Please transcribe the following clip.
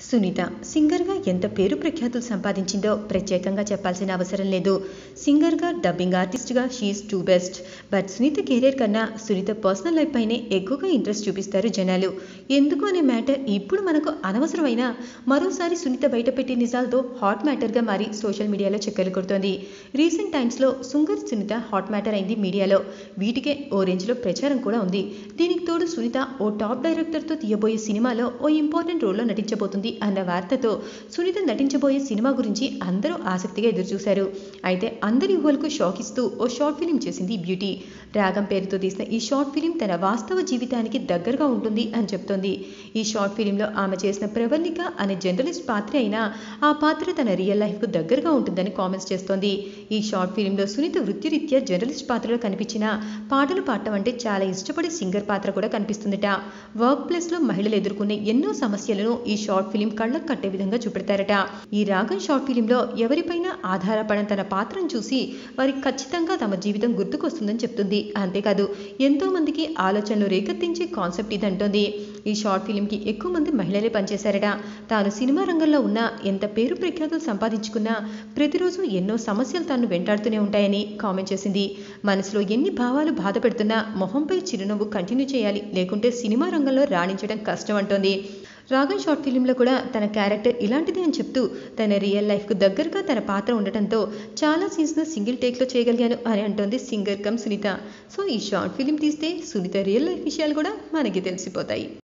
సునీత సింగర్గా ఎంత పేరు ప్రఖ్యాతులు సంపాదించిందో ప్రత్యేకంగా చెప్పాల్సిన అవసరం లేదు సింగర్గా డబ్బింగ్ ఆర్టిస్ట్గా she is too best but Sunitha career కన్నా సునీత పర్సనల్ లైఫ్ పైనే ఎక్కువగా ఇంట్రెస్ట్ చూపిస్తారు జనాలు ఎందుకు అనే మ్యాటర్ ఇప్పుడు మనకు అనవసరమైన మరోసారి సునీత బయటపెట్టే నిజాలతో హాట్ మ్యాటర్గా మారి సోషల్ మీడియాలో చక్కర్లు కొడుతోంది రీసెంట్ టైమ్స్లో సుంగర్ సునీత హాట్ మ్యాటర్ అయింది మీడియాలో వీటికే ఓ రేంజ్లో ప్రచారం కూడా ఉంది దీనికి తోడు సునీత ఓ టాప్ డైరెక్టర్తో తీయబోయే సినిమాలో ఓ ఇంపార్టెంట్ రోల్లో నటించబోతుంది అన్న వార్తతో సునీత నటించబోయే సినిమా గురించి అందరూ ఆసక్తిగా ఎదురుచూశారు అయితే అందరి ఊహలకు షాక్ ఇస్తూ ఓ షార్ట్ ఫిలిం చేసింది బ్యూటీ రాగం పేరుతో తీసిన ఈ షార్ట్ ఫిలిం తన వాస్తవ జీవితానికి దగ్గరగా ఉంటుంది అని చెప్తోంది ఈ షార్ట్ ఫిలింలో ఆమె చేసిన ప్రవల్లిక అనే జర్నలిస్ట్ పాత్ర అయినా ఆ పాత్ర తన రియల్ లైఫ్కు దగ్గరగా ఉంటుందని కామెంట్స్ చేస్తోంది ఈ షార్ట్ ఫిలింలో సునీత వృత్తిరీత్యా జర్నలిస్ట్ పాత్రలో కనిపించిన పాటలు పాడటం అంటే చాలా ఇష్టపడే సింగర్ పాత్ర కూడా కనిపిస్తుందట వర్క్ ప్లేస్లో మహిళలు ఎదుర్కొనే ఎన్నో సమస్యలను ఈ షార్ట్ ఫిలిం కళ్ళకు కట్టే విధంగా చూపెడతారట ఈ రాగం షార్ట్ ఫిలింలో ఎవరిపైన ఆధారపడిన తన పాత్రను చూసి వారికి ఖచ్చితంగా తమ జీవితం గుర్తుకొస్తుందని చెప్తుంది అంతేకాదు ఎంతో మందికి ఆలోచనలు రేకెత్తించే కాన్సెప్ట్ ఇదంటోంది ఈ షార్ట్ ఫిలింకి ఎక్కువ మంది మహిళలే పనిచేశారట తాను సినిమా రంగంలో ఉన్న ఎంత పేరు ప్రఖ్యాతులు సంపాదించుకున్నా ప్రతిరోజు ఎన్నో సమస్యలు తాను వెంటాడుతూనే ఉంటాయని కామెంట్ చేసింది మనసులో ఎన్ని భావాలు బాధ పెడుతున్నా మొహంపై చిరునవ్వు కంటిన్యూ చేయాలి లేకుంటే సినిమా రంగంలో రాణించడం కష్టం అంటోంది రాగన్ షార్ట్ ఫిలింలో కూడా తన క్యారెక్టర్ ఇలాంటిదే అని చెప్తూ తన రియల్ లైఫ్కు దగ్గరగా తన పాత్ర ఉండటంతో చాలా సీన్స్ను సింగిల్ టేక్లో చేయగలిగాను అని అంటోంది సింగర్ కమ్ సునీత సో ఈ షార్ట్ ఫిలిం తీస్తే సునీత రియల్ లైఫ్ విషయాలు కూడా మనకి తెలిసిపోతాయి